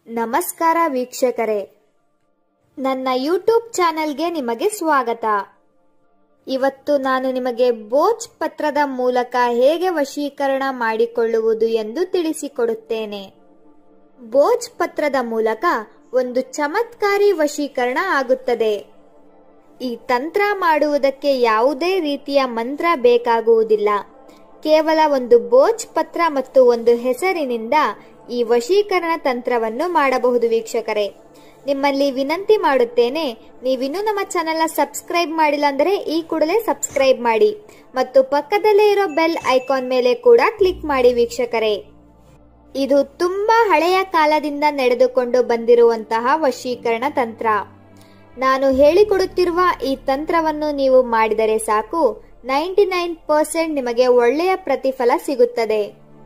ನಮಸ್ಕಾರ ವೀಕ್ಷಕರೇ ನನ್ನ ಯೂಟ್ಯೂಬ್ ಚಾನೆಲ್ಗೆ ನಿಮಗೆ ಸ್ವಾಗತ ಇವತ್ತು ನಾನು ನಿಮಗೆ ಬೋಚ್ ಪತ್ರದ ಮೂಲಕ ಹೇಗೆ ವಶೀಕರಣ ಮಾಡಿಕೊಳ್ಳುವುದು ಎಂದು ತಿಳಿಸಿಕೊಡುತ್ತೇನೆ ಬೋಚ್ ಪತ್ರದ ಮೂಲಕ ಒಂದು ಚಮತ್ಕಾರಿ ವಶೀಕರಣ ಆಗುತ್ತದೆ ಈ ತಂತ್ರ ಮಾಡುವುದಕ್ಕೆ ಯಾವುದೇ ರೀತಿಯ ಮಂತ್ರ ಬೇಕಾಗುವುದಿಲ್ಲ ಕೇವಲ ಒಂದು ಬೋಚ್ ಪತ್ರ ಮತ್ತು ಒಂದು ಹೆಸರಿನಿಂದ ಈ ವಶೀಕರಣ ತಂತ್ರವನ್ನು ಮಾಡಬಹುದು ವೀಕ್ಷಕರೇ ನಿಮ್ಮಲ್ಲಿ ವಿನಂತಿ ಮಾಡುತ್ತೇನೆ ನೀವಿನ್ನೂ ನಮ್ಮ ಚಾನೆಲ್ನ ಸಬ್ಸ್ಕ್ರೈಬ್ ಮಾಡಿಲ್ಲ ಅಂದರೆ ಈ ಕೂಡಲೇ ಸಬ್ಸ್ಕ್ರೈಬ್ ಮಾಡಿ ಮತ್ತು ಪಕ್ಕದಲ್ಲೇ ಇರೋ ಬೆಲ್ ಐಕಾನ್ ಮೇಲೆ ಕೂಡ ಕ್ಲಿಕ್ ಮಾಡಿ ವೀಕ್ಷಕರೇ ಇದು ತುಂಬಾ ಹಳೆಯ ಕಾಲದಿಂದ ನಡೆದುಕೊಂಡು ಬಂದಿರುವಂತಹ ವಶೀಕರಣ ತಂತ್ರ ನಾನು ಹೇಳಿಕೊಡುತ್ತಿರುವ ಈ ತಂತ್ರವನ್ನು ನೀವು ಮಾಡಿದರೆ ಸಾಕು ನೈಂಟಿ ನೈನ್ ಪರ್ಸೆಂಟ್ ನಿಮಗೆ ಒಳ್ಳೆಯ ಪ್ರತಿಫಲ ಸಿಗುತ್ತದೆ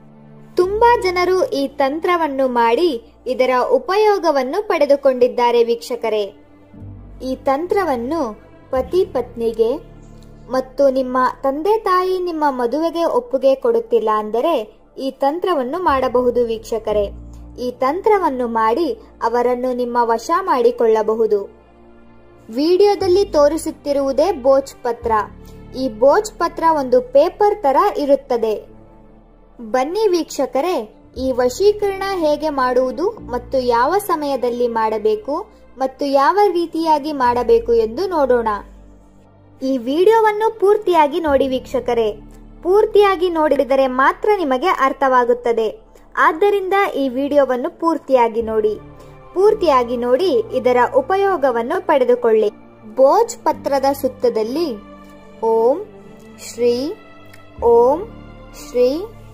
ತುಂಬಾ ಜನರು ಈ ತಂತ್ರವನ್ನು ಮಾಡಿ ಇದರ ಉಪಯೋಗವನ್ನು ಪಡೆದುಕೊಂಡಿದ್ದಾರೆ ವೀಕ್ಷಕರೇ ಈ ತಂತ್ರವನ್ನು ಪತಿ ಪತ್ನಿಗೆ ಮತ್ತು ನಿಮ್ಮ ತಂದೆ ತಾಯಿ ನಿಮ್ಮ ಮದುವೆಗೆ ಒಪ್ಪುಗೆ ಕೊಡುತ್ತಿಲ್ಲ ಅಂದರೆ ಈ ತಂತ್ರವನ್ನು ಮಾಡಬಹುದು ವೀಕ್ಷಕರೇ ಈ ತಂತ್ರವನ್ನು ಮಾಡಿ ಅವರನ್ನು ನಿಮ್ಮ ವಶ ಮಾಡಿಕೊಳ್ಳಬಹುದು ವಿಡಿಯೋದಲ್ಲಿ ತೋರಿಸುತ್ತಿರುವುದೇ ಬೋಚ್ ಪತ್ರ ಈ ಬೋಚ್ ಪತ್ರ ಒಂದು ಪೇಪರ್ ತರ ಇರುತ್ತದೆ ಬನ್ನಿ ವೀಕ್ಷಕರೇ ಈ ವಶೀಕರಣ ಹೇಗೆ ಮಾಡುವುದು ಮತ್ತು ಯಾವ ಸಮಯದಲ್ಲಿ ಮಾಡಬೇಕು ಮತ್ತು ಯಾವ ರೀತಿಯಾಗಿ ಮಾಡಬೇಕು ಎಂದು ನೋಡೋಣ ಈ ವಿಡಿಯೋವನ್ನು ಪೂರ್ತಿಯಾಗಿ ನೋಡಿ ವೀಕ್ಷಕರೇ ಪೂರ್ತಿಯಾಗಿ ನೋಡಿದರೆ ಮಾತ್ರ ನಿಮಗೆ ಅರ್ಥವಾಗುತ್ತದೆ ಆದ್ದರಿಂದ ಈ ವಿಡಿಯೋವನ್ನು ಪೂರ್ತಿಯಾಗಿ ನೋಡಿ ಪೂರ್ತಿಯಾಗಿ ನೋಡಿ ಇದರ ಉಪಯೋಗವನ್ನು ಪಡೆದುಕೊಳ್ಳಿ ಬೋಜ್ ಪತ್ರದ ಸುತ್ತದಲ್ಲಿ ಓಂ ಶ್ರೀ ಓಂ ಶ್ರೀ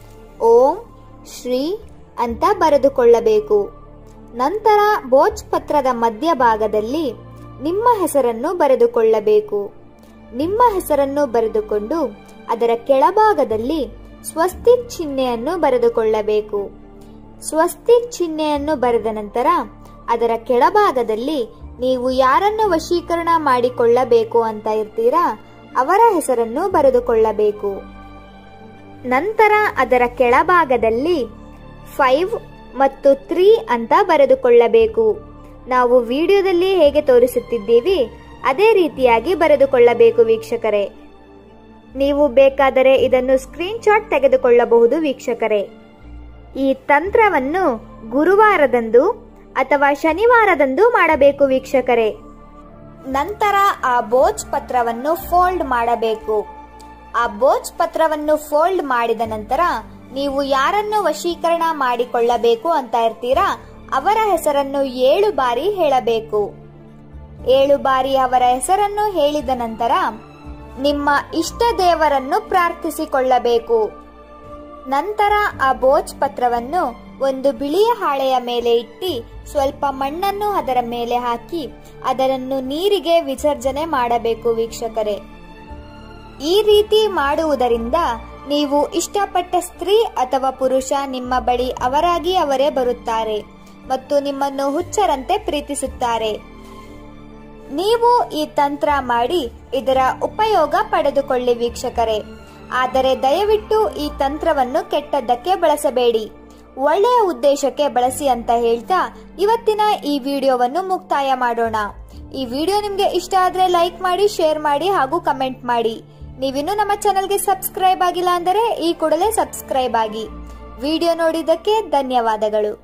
ಓಂ ಶ್ರೀ ಅಂತ ಬರೆದುಕೊಳ್ಳಬೇಕು ನಂತರ ಬೋಚ್ ಪತ್ರದ ಮಧ್ಯಭಾಗದಲ್ಲಿ ನಿಮ್ಮ ಹೆಸರನ್ನು ಬರೆದುಕೊಳ್ಳಬೇಕು ನಿಮ್ಮ ಹೆಸರನ್ನು ಬರೆದುಕೊಂಡು ಅದರ ಕೆಳಭಾಗದಲ್ಲಿ ಸ್ವಸ್ತಿಕ್ ಚಿಹ್ನೆಯನ್ನು ಬರೆದುಕೊಳ್ಳಬೇಕು ಸ್ವಸ್ತಿಕ್ ಚಿಹ್ನೆಯನ್ನು ಬರೆದ ನಂತರ ಅದರ ಕೆಳಭಾಗದಲ್ಲಿ ನೀವು ಯಾರನ್ನು ವಶೀಕರಣ ಮಾಡಿಕೊಳ್ಳಬೇಕು ಅಂತ ಇರ್ತೀರಾ ಅವರ ಹೆಸರನ್ನು ಬರೆದುಕೊಳ್ಳಬೇಕು ನಂತರ ಅದರ ಕೆಳಭಾಗದಲ್ಲಿ ಫೈವ್ ಮತ್ತು ತ್ರೀ ಅಂತ ಬರೆದುಕೊಳ್ಳಬೇಕು ನಾವು ವಿಡಿಯೋದಲ್ಲಿ ಹೇಗೆ ತೋರಿಸುತ್ತಿದ್ದೀವಿ ಅದೇ ರೀತಿಯಾಗಿ ಬರೆದುಕೊಳ್ಳಬೇಕು ವೀಕ್ಷಕರೇ ನೀವು ಬೇಕಾದರೆ ಇದನ್ನು ಸ್ಕ್ರೀನ್ ಶಾಟ್ ತೆಗೆದುಕೊಳ್ಳಬಹುದು ವೀಕ್ಷಕರೇ ಈ ತಂತ್ರವನ್ನು ಗುರುವಾರದಂದು ಅಥವಾ ಶನಿವಾರದಂದು ಮಾಡಬೇಕು ವೀಕ್ಷಕರೇ ನಂತರ ಆ ಬೋಚ್ ಪತ್ರವನ್ನು ಫೋಲ್ಡ್ ಮಾಡಬೇಕು ಆ ಬೋಚ್ ಪತ್ರವನ್ನು ಫೋಲ್ಡ್ ಮಾಡಿದ ನಂತರ ನೀವು ಯಾರನ್ನು ವಶೀಕರಣ ಮಾಡಿಕೊಳ್ಳಬೇಕು ಅಂತ ಇರ್ತೀರಾ ಅವರ ಹೆಸರನ್ನು ಏಳು ಬಾರಿ ಹೇಳಬೇಕು ಏಳು ಬಾರಿ ಅವರ ಹೆಸರನ್ನು ಹೇಳಿದ ನಂತರ ನಿಮ್ಮ ಇಷ್ಟ ದೇವರನ್ನು ಪ್ರಾರ್ಥಿಸಿಕೊಳ್ಳಬೇಕು ನಂತರ ಆ ಬೋಚ್ ಪತ್ರವನ್ನು ಒಂದು ಬಿಳಿಯ ಹಾಳೆಯ ಮೇಲೆ ಇಟ್ಟು ಸ್ವಲ್ಪ ಮಣ್ಣನ್ನು ಅದರ ಮೇಲೆ ಹಾಕಿ ಅದನ್ನು ನೀರಿಗೆ ವಿಸರ್ಜನೆ ಮಾಡಬೇಕು ವೀಕ್ಷಕರೇ ಈ ರೀತಿ ಮಾಡುವುದರಿಂದ ನೀವು ಇಷ್ಟಪಟ್ಟ ಸ್ತ್ರೀ ಅಥವಾ ಪುರುಷ ನಿಮ್ಮ ಬಳಿ ಅವರಾಗಿ ಅವರೇ ಬರುತ್ತಾರೆ ಮತ್ತು ನಿಮ್ಮನ್ನು ಹುಚ್ಚರಂತೆ ಪ್ರೀತಿಸುತ್ತಾರೆ ನೀವು ಈ ತಂತ್ರ ಮಾಡಿ ಇದರ ಉಪಯೋಗ ಪಡೆದುಕೊಳ್ಳಿ ವೀಕ್ಷಕರೇ ಆದರೆ ದಯವಿಟ್ಟು ಈ ತಂತ್ರವನ್ನು ಕೆಟ್ಟದ್ದಕ್ಕೆ ಬಳಸಬೇಡಿ ಒಳ್ಳೆಯ ಉದ್ದೇಶಕ್ಕೆ ಬಳಸಿ ಅಂತ ಹೇಳ್ತಾ ಇವತ್ತಿನ ಈ ವಿಡಿಯೋವನ್ನು ಮುಕ್ತಾಯ ಮಾಡೋಣ ಈ ವಿಡಿಯೋ ನಿಮಗೆ ಇಷ್ಟ ಆದರೆ ಲೈಕ್ ಮಾಡಿ ಶೇರ್ ಮಾಡಿ ಹಾಗೂ ಕಮೆಂಟ್ ಮಾಡಿ ನೀವಿನ್ನೂ ನಮ್ಮ ಚಾನಲ್ಗೆ ಸಬ್ಸ್ಕ್ರೈಬ್ ಆಗಿಲ್ಲ ಅಂದರೆ ಈ ಕೂಡಲೇ ಸಬ್ಸ್ಕ್ರೈಬ್ ಆಗಿ ವಿಡಿಯೋ ನೋಡಿದ್ದಕ್ಕೆ ಧನ್ಯವಾದಗಳು